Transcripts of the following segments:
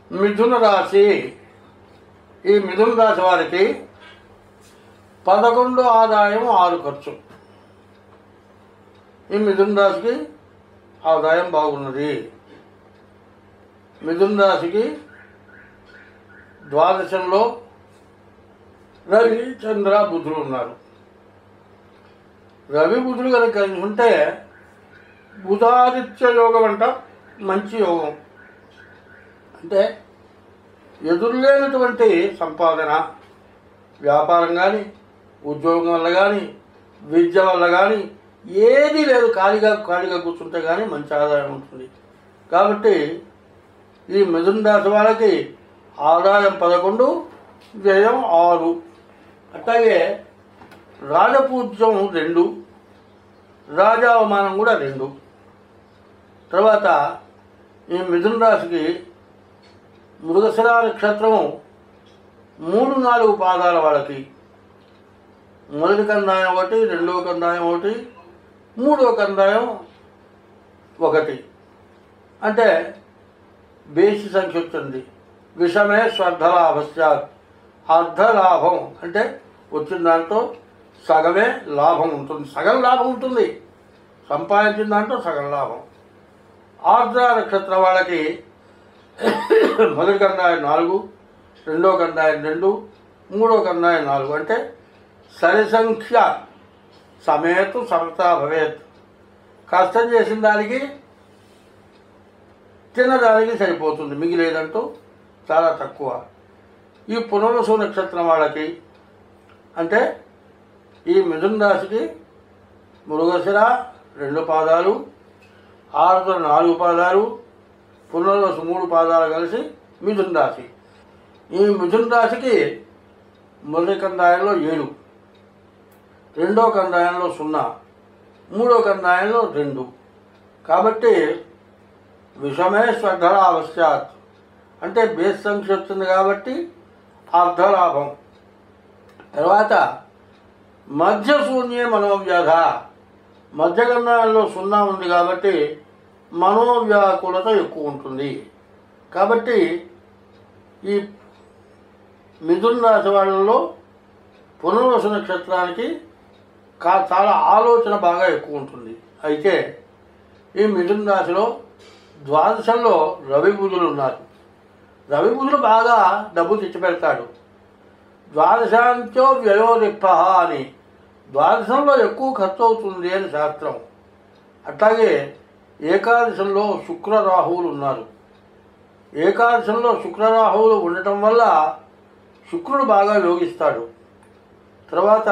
మిథున రాశి ఈ మిథున రాశి వారికి పదకొండు ఆదాయం ఆరు ఖర్చు ఈ మిథున రాశికి ఆదాయం బాగున్నది మిథున రాశికి ద్వాదశంలో రవి చంద్ర బుధులు ఉన్నారు రవి బుధులు కనుక కలిసి ఉంటే బుధాదిత్య యోగం అంట మంచి యోగం అంటే ఎదురులేనటువంటి సంపాదన వ్యాపారం కానీ ఉద్యోగం వల్ల కానీ విద్య వల్ల కానీ ఏది లేదు ఖాళీగా ఖాళీగా కూర్చుంటే కానీ మంచి ఆదాయం ఉంటుంది కాబట్టి ఈ మిథున రాశి వాళ్ళకి ఆదాయం పదకొండు వ్యయం ఆరు అట్లాగే రాజపూజ్యం రెండు రాజావమానం కూడా రెండు తర్వాత ఈ మిథున రాశికి మృగశిర నక్షత్రం మూడు నాలుగు పాదాల వాళ్ళకి మొదటి కందాయం ఒకటి రెండవ కందాయం ఒకటి మూడవ కందాయం ఒకటి అంటే బేసి సంఖ్య వచ్చింది విషమే స్వర్ధలాభస్యాత్ అర్ధలాభం అంటే వచ్చిన దాంట్లో సగమే లాభం ఉంటుంది సగం లాభం ఉంటుంది సంపాదించిన దాంట్లో సగం లాభం ఆర్ద్ర నక్షత్రం వాళ్ళకి మొదటి కందాయం నాలుగు రెండో కందాయం రెండు మూడో కందాయం నాలుగు అంటే సరి సంఖ్య సమేతు సమతా భవేత్ కష్టం చేసిన దానికి తినడానికి సరిపోతుంది మిగిలేదంటూ చాలా తక్కువ ఈ పునరుసు నక్షత్రం వాళ్ళకి అంటే ఈ మిథున రాశికి మృగశిర రెండు పాదాలు ఆరుద్ర నాలుగు పాదాలు పునర్వసు మూడు పాదాలు కలిసి మిథున రాశి ఈ మిథున రాశికి మొదటి కందాయంలో ఏడు రెండో కందాయంలో సున్నా మూడో కందాయంలో రెండు కాబట్టి విషమే శ్రద్ధల అవశ్యాత్ అంటే బేస్ సంఖ్య వచ్చింది కాబట్టి అర్ధలాభం తర్వాత మధ్య శూన్య మనోవ్యాధ మధ్యగంధాలలో సున్నా ఉంది కాబట్టి మనోవ్యాకులత ఎక్కువ ఉంటుంది కాబట్టి ఈ మిథున రాశి వాళ్ళలో పునర్వసు నక్షత్రానికి కా చాలా ఆలోచన బాగా ఎక్కువ ఉంటుంది అయితే ఈ మిథున రాశిలో ద్వాదశంలో రవి బుధులు ఉన్నారు రవి బుధులు బాగా డబ్బు తెచ్చిపెడతాడు ద్వాదశాంతో వ్యయోరిప్ప అని ద్వాదశంలో ఎక్కువ ఖర్చు అవుతుంది అని శాస్త్రం అట్లాగే ఏకాదశంలో శుక్ర రాహువులు ఉన్నారు ఏకాదశంలో శుక్ర రాహువులు ఉండటం వల్ల శుక్రుడు బాగా యోగిస్తాడు తర్వాత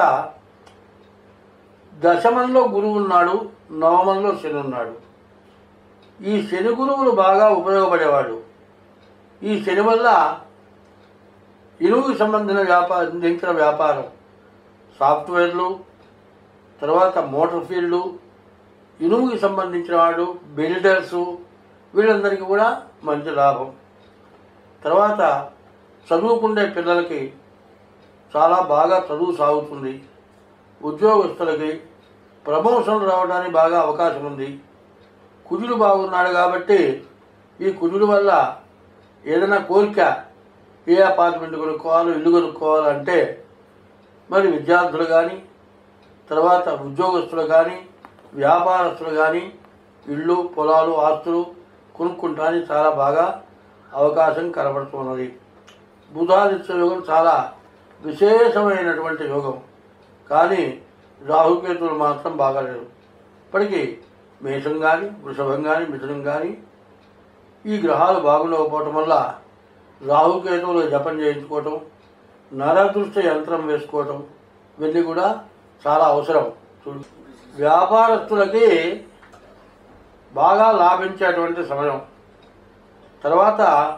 దశమంలో గురువు ఉన్నాడు నవమంలో శని ఉన్నాడు ఈ శని గురువులు బాగా ఉపయోగపడేవాడు ఈ శని వల్ల ఇనువుకి సంబంధించిన వ్యాపారించిన వ్యాపారం సాఫ్ట్వేర్లు తర్వాత మోటార్ ఫీల్డ్ ఇనుముకి సంబంధించిన వాడు బిల్డర్సు వీళ్ళందరికీ కూడా మంచి లాభం తర్వాత చదువుకునే పిల్లలకి చాలా బాగా చదువు సాగుతుంది ఉద్యోగస్తులకి ప్రమోషన్లు రావడానికి బాగా అవకాశం ఉంది కుజుడు బాగున్నాడు కాబట్టి ఈ కుజుడు వల్ల ఏదైనా కోరిక ఏ అపార్ట్మెంట్ కొనుక్కోవాలో ఇల్లు కొనుక్కోవాలంటే మరి విద్యార్థులు కానీ తర్వాత ఉద్యోగస్తులు కానీ వ్యాపారస్తులు కానీ ఇళ్ళు పొలాలు ఆస్తులు కొనుక్కుంటానికి చాలా బాగా అవకాశం కనబడుతున్నది బుధాదిత్య యోగం చాలా విశేషమైనటువంటి యోగం కానీ రాహుకేతువులు మాత్రం బాగాలేరు ఇప్పటికీ మేషం కానీ వృషభం కానీ మిథునం కానీ ఈ గ్రహాలు బాగుండకపోవటం వల్ల రాహుకేతువులు జపం చేయించుకోవటం నరదృష్టి యంత్రం వేసుకోవటం ఇవన్నీ కూడా చాలా అవసరం చూడు వ్యాపారస్తులకి బాగా లాభించేటువంటి సమయం తర్వాత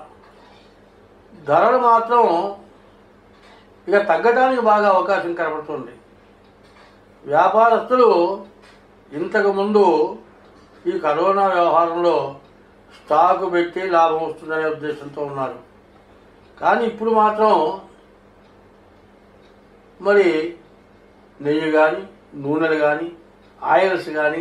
ధరలు మాత్రం ఇక తగ్గడానికి బాగా అవకాశం కనబడుతుంది వ్యాపారస్తులు ఇంతకు ముందు ఈ కరోనా వ్యవహారంలో స్టాకు పెట్టి లాభం వస్తుందనే ఉద్దేశంతో ఉన్నారు కానీ ఇప్పుడు మాత్రం మరి నెయ్యి కానీ నూనెలు కానీ ఆయిల్స్ కానీ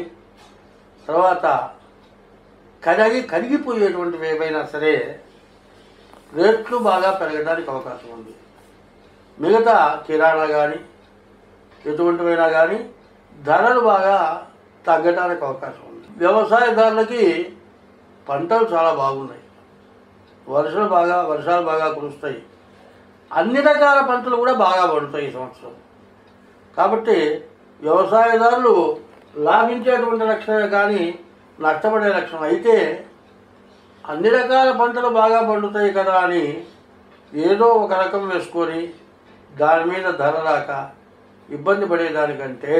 తర్వాత కడిగి కరిగిపోయేటువంటివి ఏవైనా సరే రేట్లు బాగా పెరగడానికి అవకాశం ఉంది మిగతా కిరాణా కానీ ఎటువంటివైనా కానీ ధరలు బాగా తగ్గడానికి అవకాశం ఉంది వ్యవసాయదారులకి పంటలు చాలా బాగున్నాయి వర్షాలు బాగా వర్షాలు బాగా కురుస్తాయి అన్ని రకాల పంటలు కూడా బాగా పడుతాయి ఈ సంవత్సరం కాబట్టి వ్యవసాయదారులు లాభించేటువంటి లక్షణమే కానీ నష్టపడే లక్షణం అయితే అన్ని రకాల పంటలు బాగా పండుతాయి కదా అని ఏదో ఒక రకం వేసుకొని దాని మీద ధర రాక ఇబ్బంది పడేదానికంటే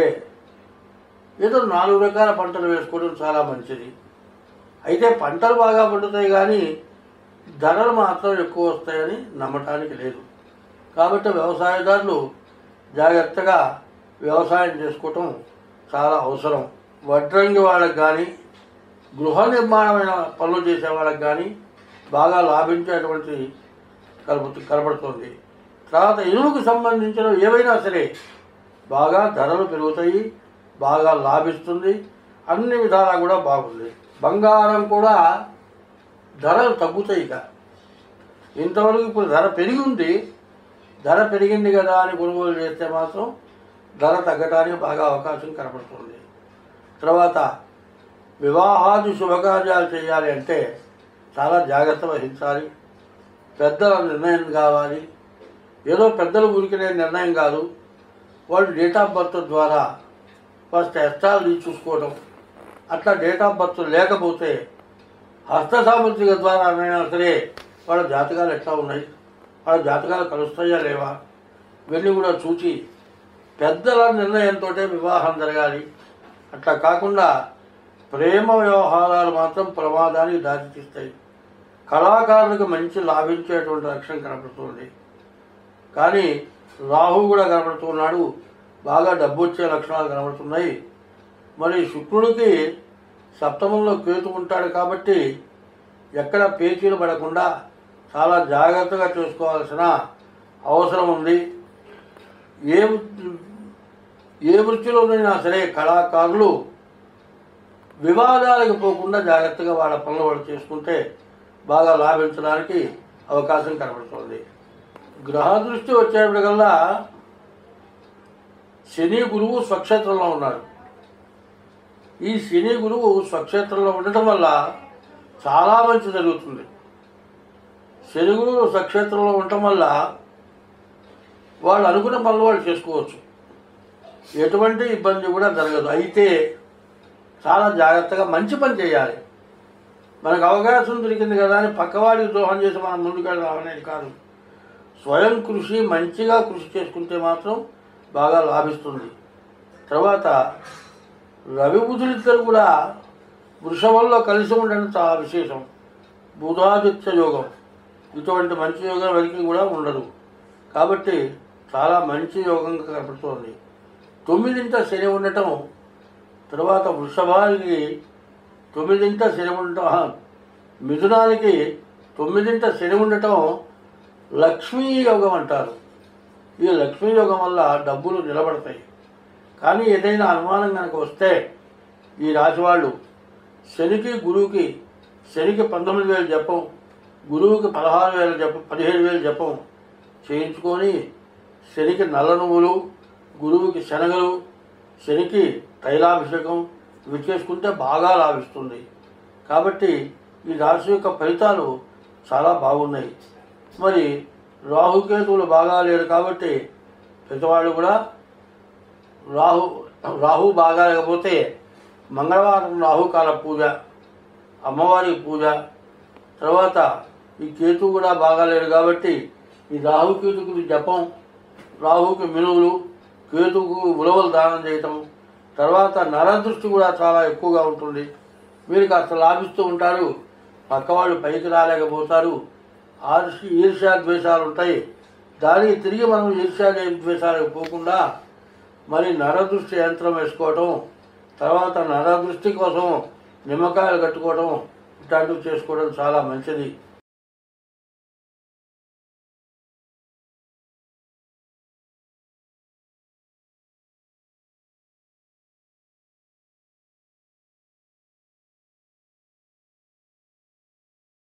ఏదో నాలుగు రకాల పంటలు వేసుకోవడం చాలా మంచిది అయితే పంటలు బాగా పండుతాయి కానీ ధరలు మాత్రం ఎక్కువ వస్తాయని నమ్మటానికి లేదు కాబట్టి వ్యవసాయదారులు జాగ్రత్తగా వ్యవసాయం చేసుకోవటం చాలా అవసరం వడ్రంగి వాళ్ళకి కానీ గృహ నిర్మాణమైన పనులు చేసే వాళ్ళకి కానీ బాగా లాభించేటువంటి కనబడు కనబడుతుంది తర్వాత ఇనుముకు సంబంధించిన ఏవైనా సరే బాగా ధరలు పెరుగుతాయి బాగా లాభిస్తుంది అన్ని విధాలా కూడా బాగుంది బంగారం కూడా ధరలు తగ్గుతాయి ఇక ఇంతవరకు ఇప్పుడు ధర పెరిగి ఉంది ధర పెరిగింది కదా అని కొనుగోలు చేస్తే మాత్రం ధర తగ్గడానికి బాగా అవకాశం కనపడుతుంది తర్వాత వివాహాది శుభకార్యాలు చేయాలి అంటే చాలా జాగ్రత్త వహించాలి పెద్దల నిర్ణయం కావాలి ఏదో పెద్దల ఊరికినే నిర్ణయం కాదు వాళ్ళు డేట్ ఆఫ్ బర్త్ ద్వారా ఫస్ట్ ఎస్టాల్ చూసుకోవడం అట్లా డేట్ ఆఫ్ బర్త్ లేకపోతే హస్త సాముద్రిక ద్వారా అయినా సరే వాళ్ళ జాతకాలు ఎట్లా ఉన్నాయి వాళ్ళ జాతకాలు కలుస్తాయా లేవా ఇవన్నీ కూడా చూచి పెద్దల నిర్ణయంతో వివాహం జరగాలి అట్లా కాకుండా ప్రేమ వ్యవహారాలు మాత్రం ప్రమాదానికి దారితీస్తాయి కళాకారులకు మంచి లాభించేటువంటి లక్షణం కనపడుతుంది కానీ రాహు కూడా కనబడుతున్నాడు బాగా డబ్బు వచ్చే లక్షణాలు కనబడుతున్నాయి మరి శుక్రుడికి సప్తమంలో కేతు ఉంటాడు కాబట్టి ఎక్కడ పేచీలు పడకుండా చాలా జాగ్రత్తగా చూసుకోవాల్సిన అవసరం ఉంది ఏ వృత్తి- ఏ వృత్తిలోనైనా సరే కళాకారులు వివాదాలకు పోకుండా జాగ్రత్తగా వాళ్ళ పనులు వాళ్ళు చేసుకుంటే బాగా లాభించడానికి అవకాశం కనబడుతుంది గ్రహ దృష్టి వచ్చేప్పటికల్లా శని గురువు స్వక్షేత్రంలో ఉన్నాడు ఈ శని గురువు స్వక్షేత్రంలో ఉండటం వల్ల చాలా మంచి జరుగుతుంది శని గురువు స్వక్షేత్రంలో ఉండటం వల్ల వాళ్ళు అనుకున్న పనులు వాళ్ళు చేసుకోవచ్చు ఎటువంటి ఇబ్బంది కూడా జరగదు అయితే చాలా జాగ్రత్తగా మంచి పని చేయాలి మనకు అవకాశం దొరికింది కదా అని పక్కవాడికి ద్రోహం చేసి మనం ముందుకు రావనేది కాదు స్వయం కృషి మంచిగా కృషి చేసుకుంటే మాత్రం బాగా లాభిస్తుంది తర్వాత రవి బుధులిద్దరు కూడా వృషభంలో కలిసి ఉండడం చాలా విశేషం బుధాదిత్య యోగం ఇటువంటి మంచి యోగం ఎవరికి కూడా ఉండదు కాబట్టి చాలా మంచి యోగంగా కనపడుతోంది తొమ్మిదింట శని ఉండటం తర్వాత వృషభానికి తొమ్మిదింట శని ఉండటం ఆహా, మిథునానికి తొమ్మిదింట శని ఉండటం లక్ష్మీ యోగం అంటారు ఈ లక్ష్మీ యోగం వల్ల డబ్బులు నిలబడతాయి కానీ ఏదైనా అనుమానం కనుక వస్తే ఈ రాశి వాళ్ళు శనికి గురువుకి శనికి పంతొమ్మిది వేలు జపం గురువుకి పదహారు వేలు జపం పదిహేడు వేలు జపం చేయించుకొని శనికి నల్ల నువ్వులు గురువుకి శనగలు శనికి తైలాభిషేకం ఇవి చేసుకుంటే బాగా లాభిస్తుంది కాబట్టి ఈ రాశి యొక్క ఫలితాలు చాలా బాగున్నాయి మరి రాహుకేతువులు బాగా లేరు కాబట్టి పెద్దవాళ్ళు కూడా రాహు రాహు బాగా లేకపోతే మంగళవారం రాహుకాల పూజ అమ్మవారి పూజ తర్వాత ఈ కేతు కూడా బాగాలేడు కాబట్టి ఈ రాహుకేతుకు జపం రాహుకి మినువులు కేతుకు ఉలవలు దానం చేయటం తర్వాత నరదృష్టి కూడా చాలా ఎక్కువగా ఉంటుంది మీరు కాస్త లాభిస్తూ ఉంటారు పక్కవాళ్ళు పైకి రాలేకపోతారు ఆర్షి ఈర్ష్యా ద్వేషాలు ఉంటాయి దానికి తిరిగి మనం ఈర్ష్యా ద్వేషాలకు పోకుండా మరి నరదృష్టి యంత్రం వేసుకోవటం తర్వాత నరదృష్టి కోసం నిమ్మకాయలు కట్టుకోవడం ఇట్లాంటివి చేసుకోవడం చాలా మంచిది